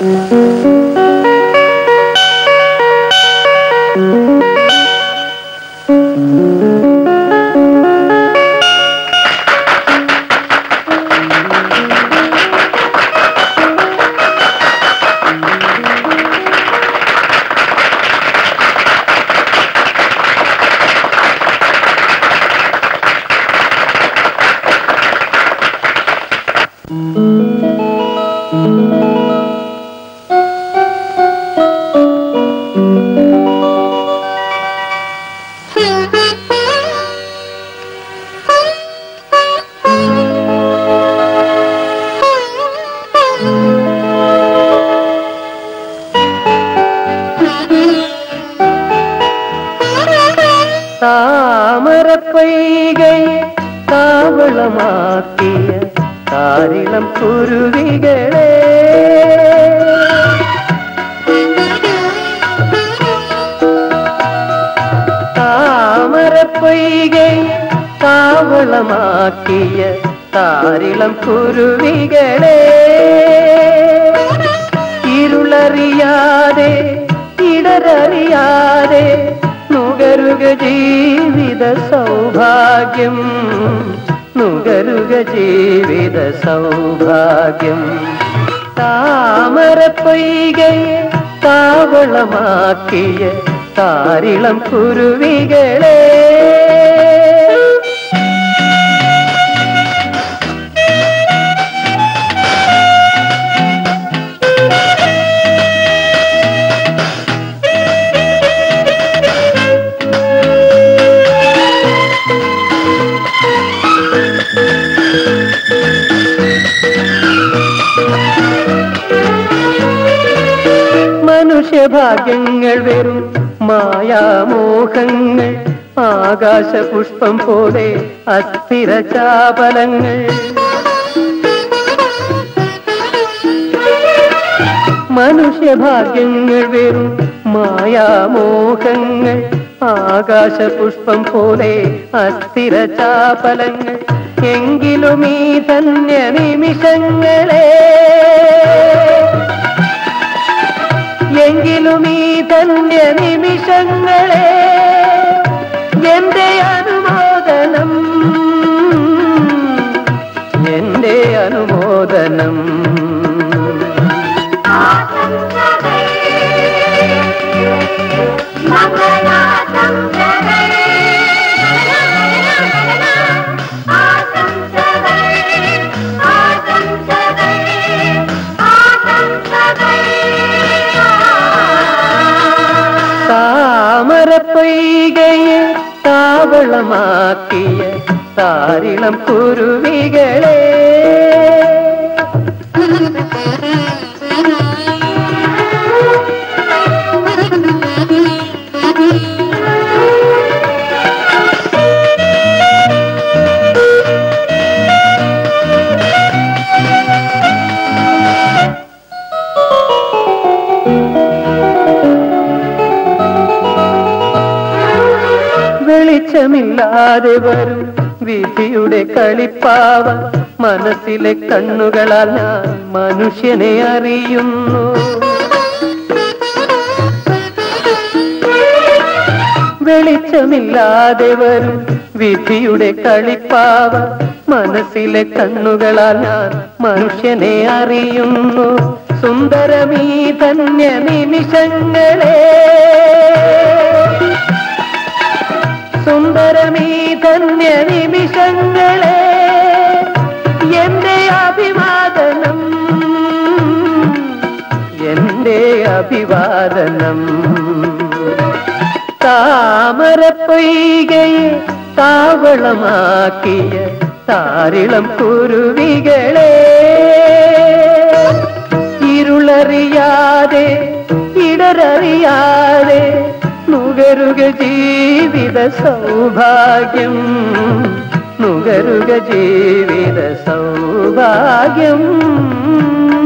താമരപ്പൊയ്കയെ താവളമാക്കിയ താരിളം കുരുവികളെ താമരപ്പൊയ്കയെ താവളമാക്കിയ താരിളം കുരുവികളെ ഇരുളറിയാതെ ഇടരറിയാതെ നുകരുക ജീവിത സൗഭാഗ്യം നുകരുക ജീവിത സൗഭാഗ്യം താമരപ്പൊയ്കയെ താവളമാക്കിയ താരിളം കുരുവികളെ മനുഷ്യഭാഗ്യങ്ങൾ വെറും മായാമോഹങ്ങൾ ആകാശപുഷ്പം പോലെ അസ്ഥിര ചാപലങ്ങൾ മനുഷ്യഭാഗ്യങ്ങൾ വെറും മായാമോഹങ്ങൾ ആകാശപുഷ്പം പോലെ അസ്ഥിര ചാപലങ്ങൾ എങ്കിലും ഈ ധന്യ നിമിഷങ്ങളെ എങ്കിലും ഈ ധന്യ നിമിഷങ്ങളെ എന്റെ അനുമോദനം എന്റെ അനുമോദനം താമരപ്പൊയ്കയെ താവളമാക്കിയ താരിളം കുരുവികളെ വെളിച്ചമില്ലാതെ വരും വിധിയുടെ കളിപ്പാവ മനസ്സിലെ കണ്ണുകളാൽ ഞാൻ മനുഷ്യനെ അറിയുന്നു വെളിച്ചമില്ലാതെ വരും വിധിയുടെ കളിപ്പാവ മനസ്സിലെ കണ്ണുകളാൽ ഞാൻ മനുഷ്യനെ അറിയുന്നു സുന്ദരമീ ധന്യ നിമിഷങ്ങളെ സുന്ദരമീ ധന്യ നിമിഷങ്ങളെ എന്റെ അഭിവാദനം എന്റെ അഭിവാദനം താമരപ്പൊയ്കയെ താവളമാക്കിയ താരിളം കുരുവികളെ ഇരുളറിയാതെ ഇടരറിയാതെ നുകരുക ജീവിത സൗഭാഗ്യം നുകരുക ജീവിത സൗഭാഗ്യം